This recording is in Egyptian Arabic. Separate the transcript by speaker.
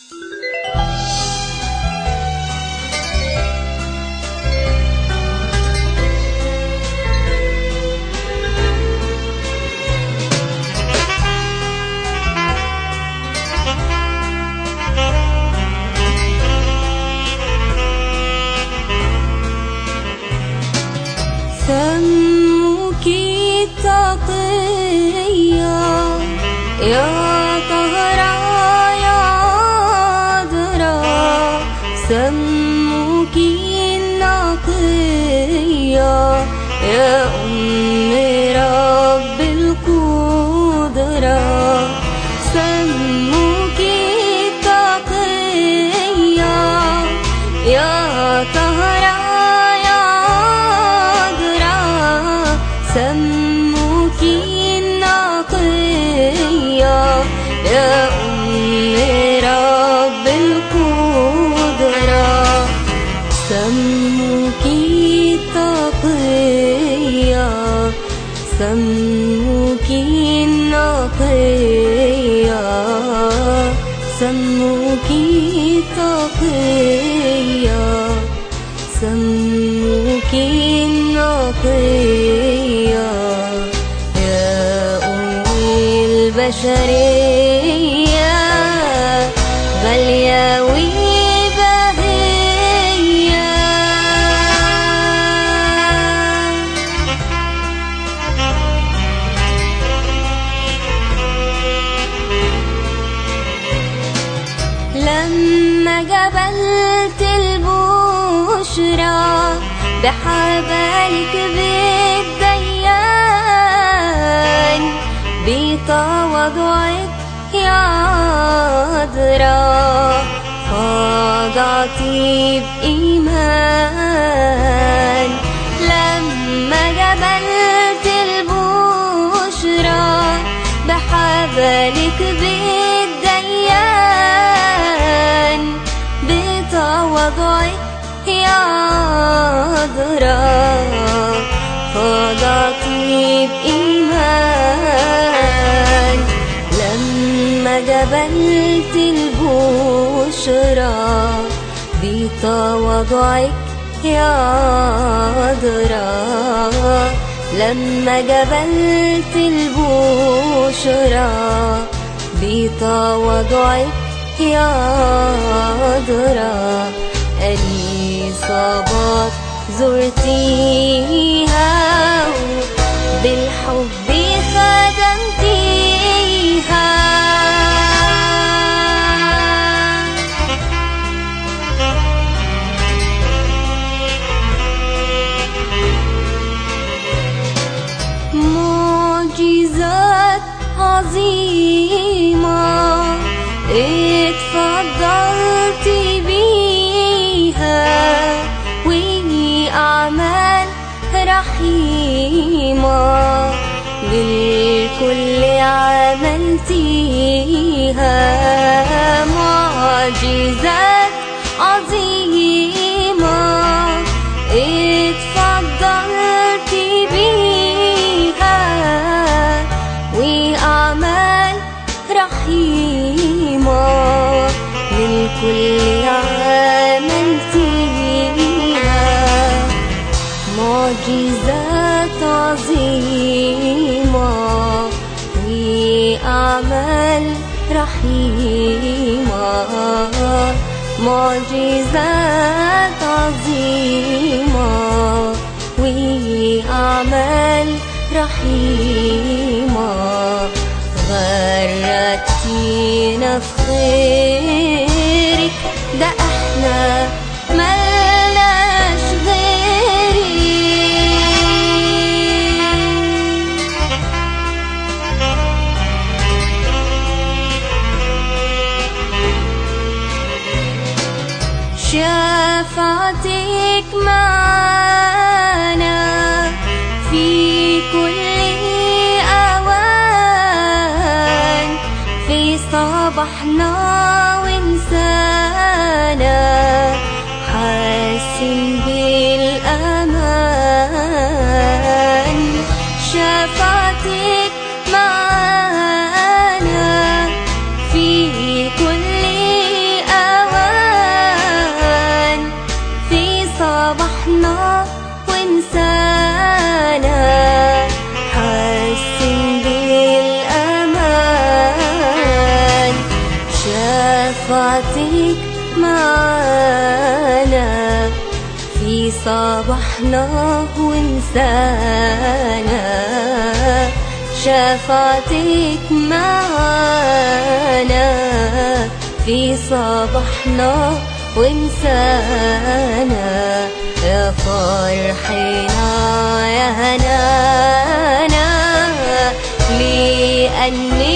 Speaker 1: سمك التقيا يا طهرا يا عذرا سمك النقيا يا أم رب القدرة سمك التقيا يا طهرا يا عذرا سمك النقيا يا أم رب القدرة سمك تقيا سمك النقيا سمك تقيا سمك النقيا يا أم البشرية غالية وبهية لما جبلت البشرى بحبالك بالديان بتواضعك يا عذرا خضعتي بإيمان لما جبلت البشرى بحبالك بالديان بتواضعك يا عذرا خضعتي بإيمان لما جبلت البشرى بتواضعك يا عذرا لما جبلت البشرى بتواضعك يا عذرا الإصابات زرتيها بالحب خدمتيها معجزات عظيمة اتفضلت بيها وأعمال رحيمة للكل عملتيها معجزات عظيمة اتفضلت بيها وأعمال رحيمة للكل عملتيها معجزات عظيمة وأعمال رحيمة معجزات عظيمة وأعمال رحيمة غرتينا في خيرك ده احنا ملناش غيرك شفاعتك معانا في كل أوان في صباحنا وانسانا حاسين بالأمان شفاعتك معانا في كل شفاعتك معانا في صباحنا ومسانا شفاعتك معانا في صباحنا ومسانا يا فرحنا يا هنانا لأني